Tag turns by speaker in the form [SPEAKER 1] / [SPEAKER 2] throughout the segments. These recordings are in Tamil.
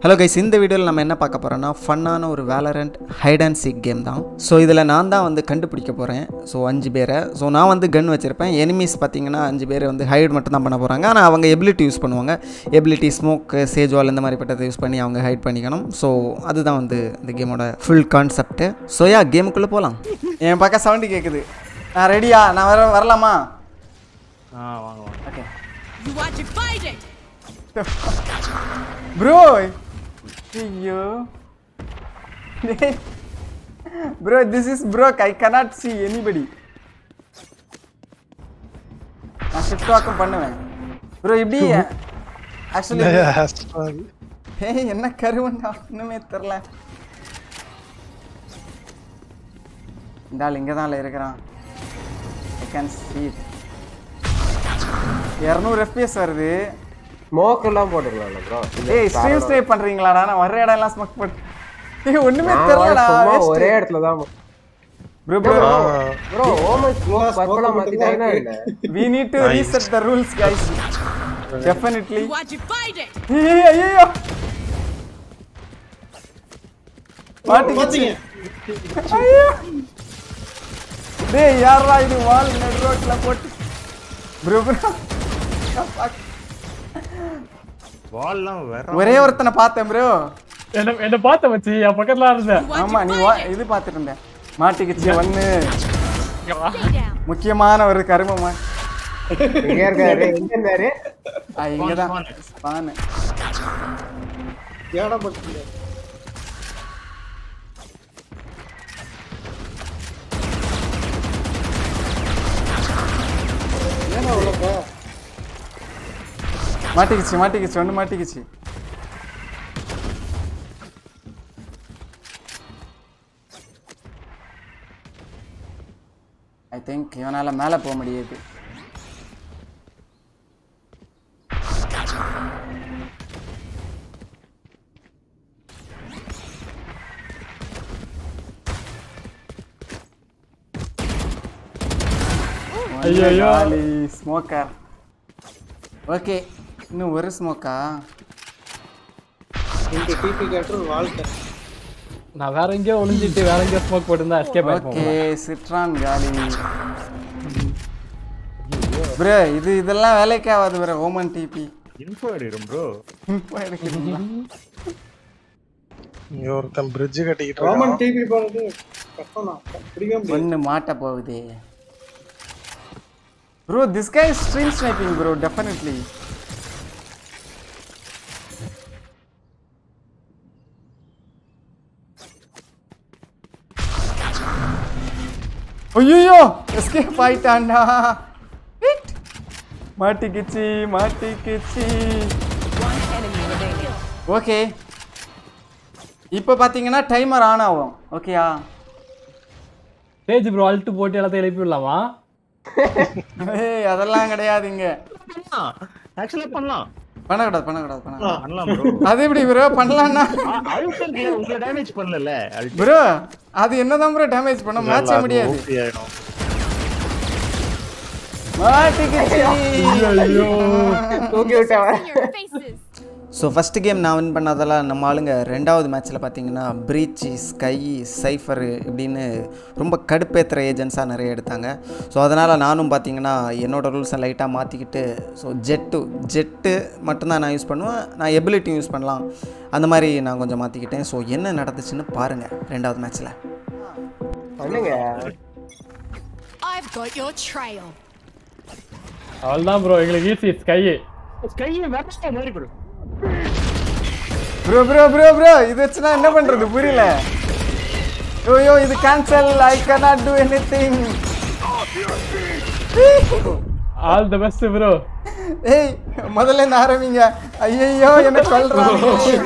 [SPEAKER 1] ஹலோ கைஸ் இந்த வீடியோவில் நம்ம என்ன பார்க்க போகிறோம்னா ஃபன்னான ஒரு Valorant hide and seek game தான் ஸோ இதில் நான் தான் வந்து கண்டுபிடிக்க போகிறேன் ஸோ அஞ்சு பேரை ஸோ நான் வந்து கன் வச்சுருப்பேன் எனிமீஸ் பார்த்தீங்கன்னா அஞ்சு பேர் வந்து ஹைட் மட்டும் தான் பண்ண போகிறாங்க ஆனால் அவங்க எபிலிட்டி யூஸ் பண்ணுவாங்க எபிலிட்டி ஸ்மோக் சேஜ் வால் இந்த மாதிரி பட்டதை யூஸ் பண்ணி அவங்க ஹைட் பண்ணிக்கணும் ஸோ அதுதான் வந்து இந்த கேமோட ஃபுல் கான்செப்ட்டு ஸோ யா கேமுக்குள்ளே போகலாம் என் பக்கம் சவுண்டு கேட்குது நான் ரெடியா நான் வர வரலாமா
[SPEAKER 2] ஆ வாங்க வாங்க
[SPEAKER 1] okay
[SPEAKER 3] You want to fight it?
[SPEAKER 1] Bro ஐயோ bro this is broke I cannot see anybody நான் ஷிஃப்ட் வாக்கம் பண்ணுவேன் ப்ரோ இப்படி ஆக்சுவலி ஏய் என்ன கருவண்டா ஒன்றுமே தெரில இந்த ஆள் இங்கே தான் இருக்கிறான் ஐ கேன் see it இரநூறு எஃபிஎஸ் வருது
[SPEAKER 4] ஸ்மோக் எல்லாம் போட்டுக்கலாம்ல ப்ரோ
[SPEAKER 1] ஏய் ஸ்ட்ரீம் ஸ்டே பண்றீங்களாடா நான் வர்ற இடம் எல்லாம் ஸ்மோக் போட்டு ஏய் ஒண்ணுமே தெரியலடா
[SPEAKER 4] சும்மா ஒரே இடத்துல தான்
[SPEAKER 1] bro bro
[SPEAKER 4] bro oh my smoke பர்பலா மாத்திட்டாங்கன்னா என்ன
[SPEAKER 1] we need to reset the rules guys definitely
[SPEAKER 3] You want to fight it?
[SPEAKER 1] ஏய் ஐயோ மாட்டிக்கிச்சு ஐயோ டேய் யாரா இது வால் நெட் ரோட்ல போட்டு ப்ரோ ப்ரோ
[SPEAKER 2] வால்லாம் வேற
[SPEAKER 1] ஒரே ஒருத்தனை பார்த்தேன் ப்ரோ
[SPEAKER 5] என்ன என்ன பார்த்த மச்சி என் பக்கத்துல இருந்த
[SPEAKER 3] You want
[SPEAKER 1] ஆமா
[SPEAKER 3] to
[SPEAKER 1] நீ
[SPEAKER 3] fight
[SPEAKER 1] வா-
[SPEAKER 3] it?
[SPEAKER 1] இது பார்த்துட்டு இருந்த மாட்டிக்கிச்சு ஒண்ணு
[SPEAKER 3] Stay down.
[SPEAKER 1] முக்கியமான ஒரு கருமமா
[SPEAKER 4] எங்க இருக்காரு எங்க இருந்தாரு
[SPEAKER 1] ஆ, இங்கதான் ஸ்பானு மாட்டிக்கிச்சு மாட்டிக்கிச்சு ஒண்ணு மாட்டிக்கிச்சு ஐ திங்க் இவனால மேல போக முடியாது
[SPEAKER 5] ஐயையோ.
[SPEAKER 1] ஸ்மோக்கர் ஓகே இன்னும் ஒரு ஸ்மோக்கா
[SPEAKER 5] நான் வேற எங்கேயோ ஒளிஞ்சிட்டு வேற எங்கேயோ ஸ்மோக் போட்டிருந்தா எஸ்கேப்
[SPEAKER 1] ஓகே
[SPEAKER 5] ஆயிருப்போம்
[SPEAKER 1] சிட்ரான் காலி ப்ரோ இது இதெல்லாம் வேலைக்கு ஆகாது ப்ரோ ஓமன் டிபி
[SPEAKER 2] இன்ஃபோ எடுக்கிறோம் ப்ரோ
[SPEAKER 6] இங்க ஒருத்தன் பிரிட்ஜ் கட்டிக்கிட்டு
[SPEAKER 7] ரோமன்
[SPEAKER 6] இருக்கான்
[SPEAKER 7] டிவி போறது கஷ்டம் தான் பிடிக்க முடியாது
[SPEAKER 1] ஒன்று மாட்ட போகுது bro this guy stream sniping bro definitely ஐயோ எஸ்கேப் ஆயிட்டான்டா Hit. மாட்டிக்கிச்சு மாட்டிக்கிச்சு ஓகே இப்போ பார்த்தீங்கன்னா டைமர் ஆன் ஆகும் ஓகேயா
[SPEAKER 5] ஸ்டேஜ் ப்ரோ அல்ட்டு போட்டு எல்லாத்தையும் எழுப்பி விடலாமா
[SPEAKER 1] ஏய் அதெல்லாம் கிடையாதுங்க
[SPEAKER 2] ஆக்சுவலா பண்ணலாம்
[SPEAKER 1] பண்ணக்கூடாது பண்ணக்கூடாது பண்ணக்கூடாது
[SPEAKER 2] பண்ணலாம் ப்ரோ
[SPEAKER 1] அது எப்படி ப்ரோ பண்ணலாம்னா
[SPEAKER 2] அழுத்தம் உங்களை டேமேஜ் பண்ணல
[SPEAKER 1] ப்ரோ அது என்னதான் ப்ரோ டேமேஜ் பண்ண மாற்ற முடியாது
[SPEAKER 2] ஆயிடும்
[SPEAKER 1] மாட்டிக்கிச்சு
[SPEAKER 4] தூக்கி விட்டவன்
[SPEAKER 3] In your faces.
[SPEAKER 1] So first game நான் வின் பண்ணதெல்லாம் நம்ம ஆளுங்க ரெண்டாவது மேட்ச்சில் பார்த்தீங்கன்னா ப்ரீச்சி ஸ்கை சைஃபரு இப்படின்னு ரொம்ப கடுப்பேற்றுற ஏஜென்ட்ஸாக நிறைய எடுத்தாங்க ஸோ அதனால் நானும் பார்த்தீங்கன்னா என்னோடய ரூல்ஸை லைட்டாக மாற்றிக்கிட்டு ஸோ ஜெட்டு ஜெட்டு மட்டும்தான் நான் யூஸ் பண்ணுவேன் நான் எபிலிட்டி யூஸ் பண்ணலாம் அந்த மாதிரி நான் கொஞ்சம் மாற்றிக்கிட்டேன் ஸோ என்ன நடந்துச்சுன்னு பாருங்கள் ரெண்டாவது மேட்ச்சில்
[SPEAKER 4] பண்ணுங்க
[SPEAKER 3] I've got your trail.
[SPEAKER 5] அவள்தான் ப்ரோ எங்களுக்கு ஈஸி ஸ்கை
[SPEAKER 2] கையை வேற மாதிரி bro
[SPEAKER 1] bro bro bro bro இது வச்சுனா என்ன பண்ணுறது புரியல ஐயோ இது cancel I cannot do anything
[SPEAKER 5] all the best bro
[SPEAKER 1] ஏய் முதல்ல இந்த ஆரம்பிங்க ஐயையோ என்ன சொல்றாங்க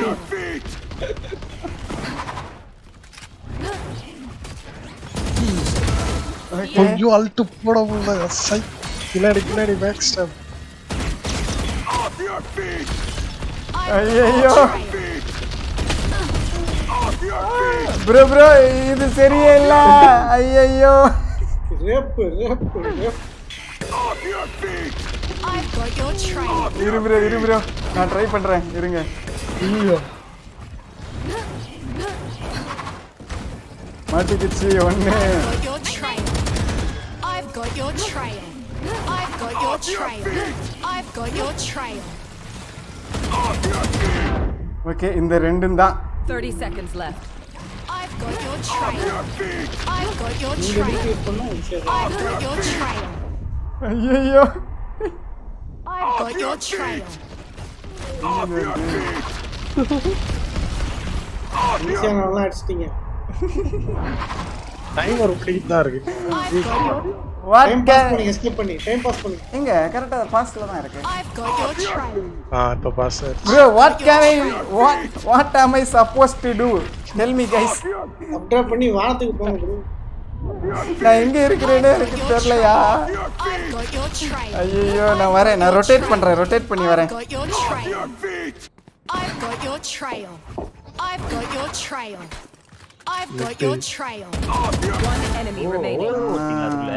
[SPEAKER 6] கொஞ்சம் அல்ட்டு போட முடியல சை பின்னாடி பின்னாடி பேக் ஸ்டாப்
[SPEAKER 1] ஐயையோ ப்ரோ ப்ரோ இது சரியே இல்ல ஐயையோ
[SPEAKER 7] ரேப்பு ரேப்பு ரேப்
[SPEAKER 3] I've got your trail.
[SPEAKER 1] இரு ப்ரோ இரு ப்ரோ நான் ட்ரை பண்றேன் இருங்க
[SPEAKER 5] ஐயோ
[SPEAKER 1] மாட்டிக்கிச்சு ஒன்று
[SPEAKER 3] Got your trail. I've got your trail. I've got your trail. I've got your trail.
[SPEAKER 1] Okay இந்த ரெண்டும் தான்
[SPEAKER 8] 30 seconds left.
[SPEAKER 3] I've got your trail. I've got your trail. I've got your trail.
[SPEAKER 1] ஐயோ
[SPEAKER 3] I've got your trail.
[SPEAKER 7] ஈஸியா நல்லா அடிச்சிட்டீங்க டைமர் இப்படிக்கு தான் இருக்கு
[SPEAKER 3] I've got your
[SPEAKER 1] what
[SPEAKER 7] time pass பண்ணி எஸ்கேப் பண்ணி டைம் பாஸ் பண்ணி
[SPEAKER 1] எங்க கரெக்டாக ஃபாஸ்ட்டில் தான் இருக்கு
[SPEAKER 3] I've got your trail.
[SPEAKER 6] ஆ இப்போ pass
[SPEAKER 1] bro what can I what what am I suppose to do tell me guys
[SPEAKER 7] update பண்ணி வானத்துக்கு போங்க ப்ரோ
[SPEAKER 1] நான் எங்க இருக்கிறேன்னு எனக்கு தெரியலையா
[SPEAKER 3] I've got your trail.
[SPEAKER 1] ஐயோ நான் வரேன் நான் ரொட்டேட் பண்றேன் ரொட்டேட் பண்ணி
[SPEAKER 3] I've
[SPEAKER 1] வரேன்
[SPEAKER 3] got your trail. I've got your trail. I've got your trail. I've got your trail.
[SPEAKER 8] One enemy remaining.
[SPEAKER 2] அதுல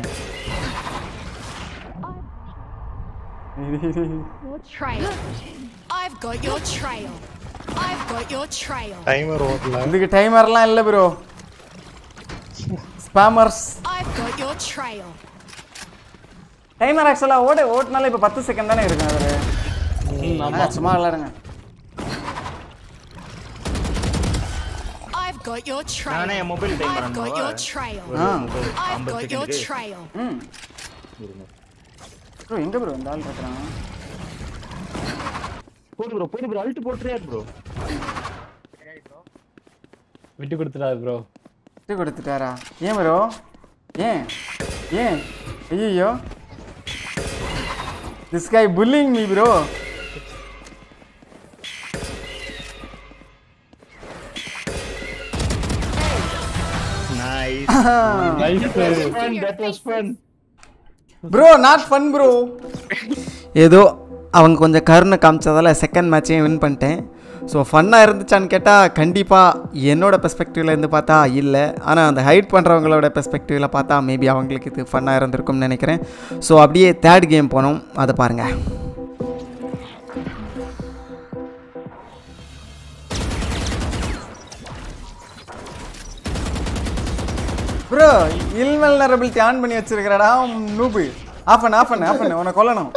[SPEAKER 3] Your trail. I've got your trail. I've got your trail.
[SPEAKER 6] Timer ஓடல
[SPEAKER 1] இதுக்கு டைமர்லாம் இல்லை bro spammers
[SPEAKER 3] I've got your trail.
[SPEAKER 1] Timer ஆக்சுவலாக ஓட ஓட்டினால இப்போ பத்து செகண்ட் தானே இருக்கும் அவரு
[SPEAKER 5] ம், ஆமா.
[SPEAKER 1] ஆ, சும்மா விளாடுங்க
[SPEAKER 3] I've got your trail.
[SPEAKER 2] நானே என் mobile time
[SPEAKER 3] I've got your trail.
[SPEAKER 1] ஆ
[SPEAKER 3] I've got your trail.
[SPEAKER 1] ம் ப்ரோ எங்கே ப்ரோ இந்த ஆள் இருக்கிறான்
[SPEAKER 2] போடு ப்ரோ போடு ப்ரோ அல்ட் போட்டுறியா ப்ரோ
[SPEAKER 5] விட்டு கொடுத்துட்டாரு ப்ரோ
[SPEAKER 1] விட்டு கொடுத்துட்டாரா ஏன் ப்ரோ ஏன் ஏன் ஐயோ this guy pulling me bro
[SPEAKER 2] nice
[SPEAKER 5] nice
[SPEAKER 2] fun that was fun
[SPEAKER 1] ப்ரோ நாட் ஃபன் ப்ரோ ஏதோ அவங்க கொஞ்சம் கருணை காமிச்சதால செகண்ட் மேட்சையும் வின் பண்ணிட்டேன் ஸோ ஃபன்னாக இருந்துச்சான்னு கேட்டால் கண்டிப்பாக என்னோட பெர்ஸ்பெக்டிவ்ல இருந்து பார்த்தா இல்லை ஆனால் அந்த ஹைட் பண்ணுறவங்களோட பெர்ஸ்பெக்டிவில் பார்த்தா மேபி அவங்களுக்கு இது ஃபன்னாக இருந்திருக்கும்னு நினைக்கிறேன் ஸோ அப்படியே தேர்ட் கேம் போனோம் அதை பாருங்கள் ப்ரோ இல்வல்னரபிலிட்டி ஆன் பண்ணி வச்சிருக்கிறடா நூபு ஆஃப் பண்ணு ஆஃப் பண்ணு ஆஃப் பண்ணு உன்னை கொல்லணும்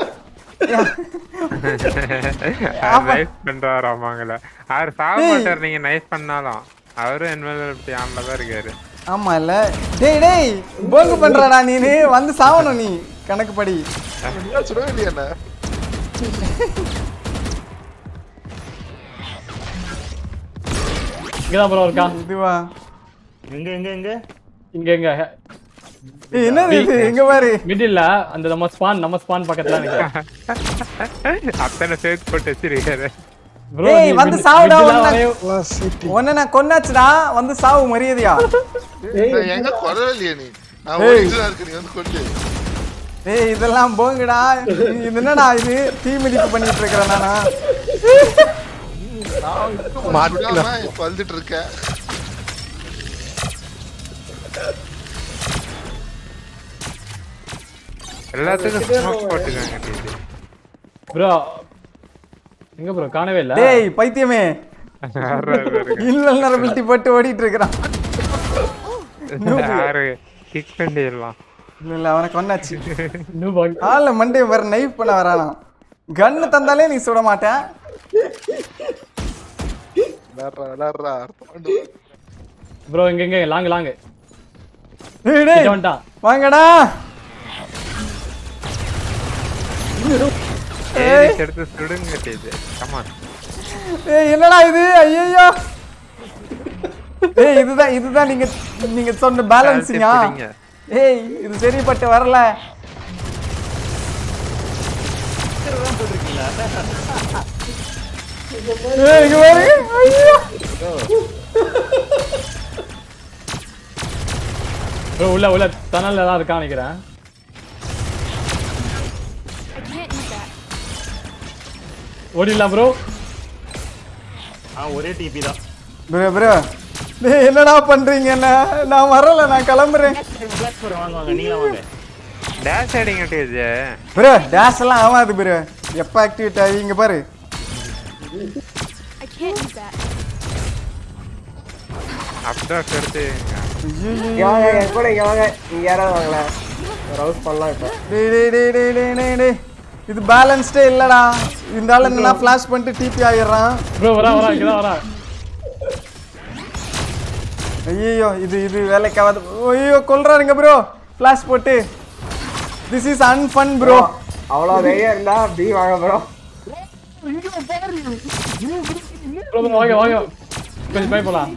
[SPEAKER 9] நைஸ் பண்றாரு ஆமாங்கள அவர் சாக மாட்டார் நீங்க நைஸ் பண்ணாலும் அவரும் என்வெல்பிட்டி ஆன்ல தான் இருக்காரு
[SPEAKER 1] ஆமா இல்ல டேய் டேய் போங்கு பண்றடா நீனு வந்து சாவணும் நீ கணக்குப்படி
[SPEAKER 6] சுடவே இல்லையா என்ன
[SPEAKER 5] இங்கதான் ப்ரோ இருக்கா
[SPEAKER 1] இதுவா
[SPEAKER 2] எங்க எங்க எங்க
[SPEAKER 5] இங்க எங்க
[SPEAKER 1] ஏய், என்னது இது எங்க பாரு
[SPEAKER 5] மிடில்ல அந்த நம்ம ஸ்பான் நம்ம ஸ்பான் பக்கத்துல நிக்கிறேன்
[SPEAKER 9] அத்தனை சேர்த்து போட்டு வச்சிருக்காரு
[SPEAKER 5] ப்ரோ
[SPEAKER 1] ஏய், வந்து சாவுடா, உன்னை.
[SPEAKER 6] எல்லாம் சீட்டி
[SPEAKER 1] உன்னை நான் கொன்னாச்சுடா வந்து சாவு மரியாதையா
[SPEAKER 10] எங்க கொல்லவே இல்லையா நீ நான்
[SPEAKER 1] ஏய்.
[SPEAKER 10] ஓடிட்டு இருக்கு நீ வந்து கொண்டு
[SPEAKER 1] ஏய் இதெல்லாம் போங்கடா இது என்னடா இது தீ மிதிப்பு பண்ணிட்டு இருக்கிறேன் நானா
[SPEAKER 6] மாட்டல
[SPEAKER 10] இப்ப வந்துட்டு இருக்க
[SPEAKER 9] எல்லாத்துக்கும் ஸ்மோக் போட்டுக்காங்க டிஜி
[SPEAKER 5] ப்ரோ எங்க ப்ரோ காணவே இல்ல
[SPEAKER 1] டேய் பைத்தியமே இன்வல்னரபிலிட்டி போட்டு ஓடிட்டு இருக்கிறான்
[SPEAKER 9] யாரு கிக் பண்ணிடலாம்
[SPEAKER 1] இல்ல இல்ல அவனை கொன்னாச்சு
[SPEAKER 5] இன்னும் பாக்க-
[SPEAKER 1] ஆள்ல மண்டே வேற நைஃப் பண்ண வரானாம் கன்னு தந்தாலே நீ சுட மாட்டேன்
[SPEAKER 6] விளாடுறா விளாடுறா அர்த்தம் பண்ணு.
[SPEAKER 5] ப்ரோ இங்க இங்க லாங் லாங்
[SPEAKER 1] டேய், டேய்,
[SPEAKER 5] வந்துட்டான்
[SPEAKER 1] வாங்கடா
[SPEAKER 9] ஏறி எடுத்து சுடுங்க டிஜி கமான்
[SPEAKER 1] ஏய் என்னடா இது ஐயோ ஏய் இதுதான் இதுதான் நீங்க நீங்க சொன்ன பேலன்சிங்கா
[SPEAKER 9] பிடிங்க.
[SPEAKER 1] ஏய் இது சரிப்பட்டு வரல ஏய் இங்க பாருங்க ஐயோ
[SPEAKER 5] ப்ரோ உள்ள உள்ள தனல்ல தான் இருக்கான் நினைக்கிறேன்
[SPEAKER 3] I can't use that.
[SPEAKER 5] ஓடிடலாம் ப்ரோ
[SPEAKER 2] ஆ ஒரே டிபி தான்
[SPEAKER 1] ப்ரோ ப்ரோ டேய் என்னடா பண்றீங்க என்ன நான் வரல நான் கிளம்புறேன்
[SPEAKER 2] பிளாக் ப்ரோ வாங்க வாங்க நீங்க வாங்க
[SPEAKER 9] டேஷ் அடிங்க டிஜி
[SPEAKER 1] ப்ரோ டேஷ் எல்லாம் ஆகாது ப்ரோ எப்போ ஆக்டிவேட் ஆகி இங்க பாரு
[SPEAKER 3] I can't use that.
[SPEAKER 9] அப்டாஸ் எடுத்து
[SPEAKER 4] இங்க வாங்க என் கூட இங்க வாங்க இங்க யாராவது வாங்கல ரவுஸ் பண்ணலாம் இப்போ
[SPEAKER 1] டேய் டேய் டேய் டேய் டேய் டேய் டேய் இது பேலன்ஸ்டே இல்லடா இந்த ஆள் என்ன ஃப்ளாஷ் பண்ணிட்டு டிபி ஆயிடுறான்
[SPEAKER 5] ப்ரோ வரா வரா இங்கதான் வரா
[SPEAKER 1] ஐயோ இது இது வேலைக்காவது ஐயோ கொல்றாருங்க ப்ரோ ஃப்ளாஷ் போட்டு திஸ் இஸ் அன்ஃபன் ப்ரோ
[SPEAKER 4] அவ்வளோ தைரியம் இருந்தா பி வாங்க ப்ரோ
[SPEAKER 5] ப்ரோ வாங்க வாங்க கொஞ்சம் பை போலாம்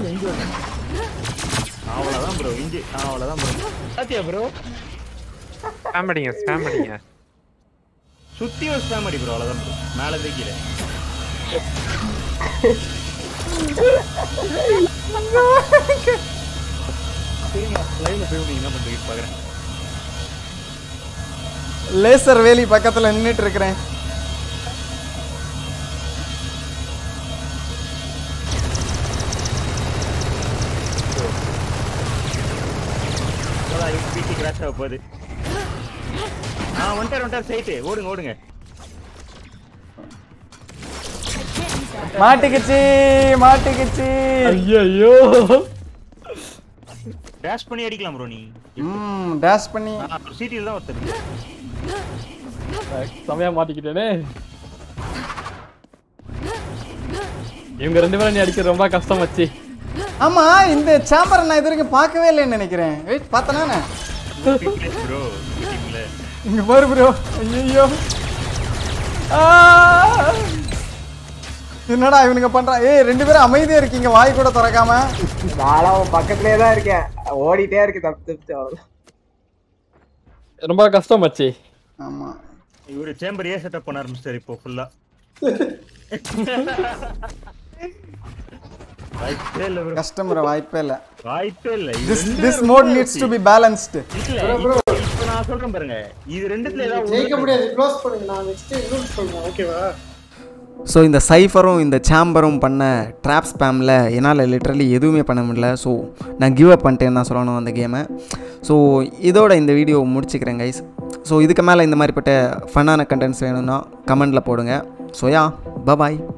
[SPEAKER 2] அவ்வளவுதான் ப்ரோ இஞ்சி அவ்வளவுதான் ப்ரோ பாத்தியா ப்ரோ
[SPEAKER 9] ஸ்பேம் அடிங்க ஸ்பேம் அடிங்க
[SPEAKER 2] சுத்தி ஒரு ஸ்பேம் அடி ப்ரோ அவ்வளவுதான் ப்ரோ மேல இருந்து கீழே சரிங்க லைவ்ல போய் நீங்க என்ன பண்றீங்க பாக்குறேன்
[SPEAKER 1] லேசர் வேலி பக்கத்துல நின்னுட்டு இருக்கிறேன்
[SPEAKER 2] அதான் பிடி கிராஷ் ஆக போகுது ஆ வந்துட்டார் வந்துட்டார் சைட்டு ஓடுங்க ஓடுங்க
[SPEAKER 1] மாட்டிக்கிச்சு மாட்டிக்கிச்சு
[SPEAKER 5] ஐயோ
[SPEAKER 2] டேஷ் பண்ணி அடிக்கலாம் ப்ரோ நீ
[SPEAKER 1] ம் டேஷ் பண்ணி
[SPEAKER 2] சிட்டியில் தான் ஒருத்தர்
[SPEAKER 5] செமையா மாட்டிக்கிட்டேனே இவங்க ரெண்டு பேரும் நீ அடிக்கிறது ரொம்ப கஷ்டம் வச்சு
[SPEAKER 1] ஆமா இந்த சாம்பரை நான் இது வரைக்கும் பார்க்கவே இல்லைன்னு நினைக்கிறேன் வெயிட் பார்த்தனா
[SPEAKER 2] ப்ரோ டீம்ல
[SPEAKER 1] இங்க பாரு ப்ரோ ஐயோ என்னடா இவனுங்க பண்றா ஏய் ரெண்டு பேரும் அமைதியா இருக்கீங்க வாய் கூட திறக்காம
[SPEAKER 4] நானும் உன் பக்கத்துலயே தான் இருக்கேன் ஓடிட்டே இருக்கு தப்பு தப்பு அவ்வளோ
[SPEAKER 5] ரொம்ப கஷ்டம் வச்சு
[SPEAKER 1] ஆமா
[SPEAKER 2] இவரு சேம்பர் ஏ செட்டப் பண்ண ஆரம்பிச்சிட்டாரு இப்போ ஃபுல்லா வாய்ப்பே இல்ல ப்ரோ
[SPEAKER 1] கஸ்டமர் வாய்ப்பே இல்ல
[SPEAKER 2] வாய்ப்பே இல்ல இது
[SPEAKER 1] திஸ்
[SPEAKER 2] ரெண்டு
[SPEAKER 1] திஸ்
[SPEAKER 2] ரொம்ப
[SPEAKER 1] mode needs to be balanced
[SPEAKER 2] இல்ல இப்போ இப்போ நான் சொல்றேன் பாருங்க இது ரெண்டுத்துல ஏதாவது
[SPEAKER 7] ஜெயிக்க
[SPEAKER 2] ஒண்ணு
[SPEAKER 7] முடியாது க்ளோஸ் பண்ணுங்க நான் நெக்ஸ்ட் இன்னொரு சொல்றேன் ஓகேவா
[SPEAKER 1] ஸோ இந்த சைஃபரும் இந்த சாம்பரும் பண்ண ட்ராப் ஸ்பேமில் என்னால் லிட்ரலி எதுவுமே பண்ண முடியல ஸோ நான் கிவ் அப் பண்ணிட்டேன்னு தான் சொல்லணும் அந்த கேமை ஸோ இதோட இந்த வீடியோ முடிச்சுக்கிறேன் கைஸ் ஸோ இதுக்கு மேலே இந்த மாதிரிப்பட்ட ஃபன்னான கண்டென்ட்ஸ் வேணும்னா கமெண்டில் போடுங்க ஸோ யா பபாய்